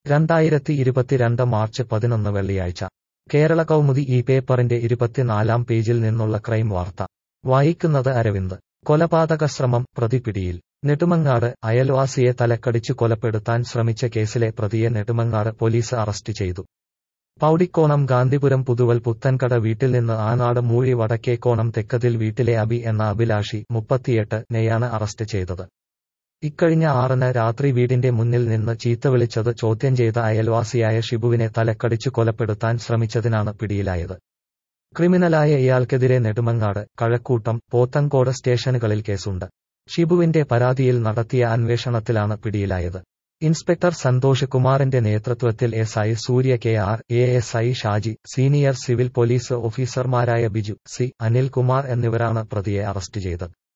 രണ്ടായിരത്തി ഇരുപത്തിരണ്ട് മാർച്ച് പതിനൊന്ന് വെള്ളിയാഴ്ച കേരള കൗമുദി ഈ പേപ്പറിന്റെ ഇരുപത്തിനാലാം പേജിൽ നിന്നുള്ള ക്രൈം വാർത്ത വായിക്കുന്നത് അരവിന്ദ് കൊലപാതക ശ്രമം പ്രതി പിടിയിൽ നെടുമങ്ങാട് അയൽവാസിയെ തലക്കടിച്ചു കൊലപ്പെടുത്താൻ ശ്രമിച്ച കേസിലെ പ്രതിയെ നെടുമങ്ങാട് പോലീസ് അറസ്റ്റ് ചെയ്തു പൗടിക്കോണം ഗാന്ധിപുരം പുതുവൽ പുത്തൻകട വീട്ടിൽ നിന്ന് ആനാട് മൂഴി വടക്കേക്കോണം തെക്കതിൽ വീട്ടിലെ അബി എന്ന അഭിലാഷി മുപ്പത്തിയെട്ട് നെയാണ് അറസ്റ്റ് ചെയ്തത് ഇക്കഴിഞ്ഞ ആറിന് രാത്രി വീടിന്റെ മുന്നിൽ നിന്ന് ചീത്ത വിളിച്ചത് ചോദ്യം ചെയ്ത അയൽവാസിയായ ഷിബുവിനെ തലക്കടിച്ചു കൊലപ്പെടുത്താൻ ശ്രമിച്ചതിനാണ് പിടിയിലായത് ക്രിമിനലായ ഇയാൾക്കെതിരെ നെടുമങ്ങാട് കഴക്കൂട്ടം പോത്തങ്കോട് സ്റ്റേഷനുകളിൽ കേസുണ്ട് ഷിബുവിന്റെ പരാതിയിൽ നടത്തിയ അന്വേഷണത്തിലാണ് പിടിയിലായത് ഇൻസ്പെക്ടർ സന്തോഷ് കുമാറിന്റെ നേതൃത്വത്തിൽ S I Surya K R A S I Shaji senior civil police ഓഫീസർമാരായ ബിജു സി അനിൽകുമാർ എന്നിവരാണ് പ്രതിയെ അറസ്റ്റ് ചെയ്തത്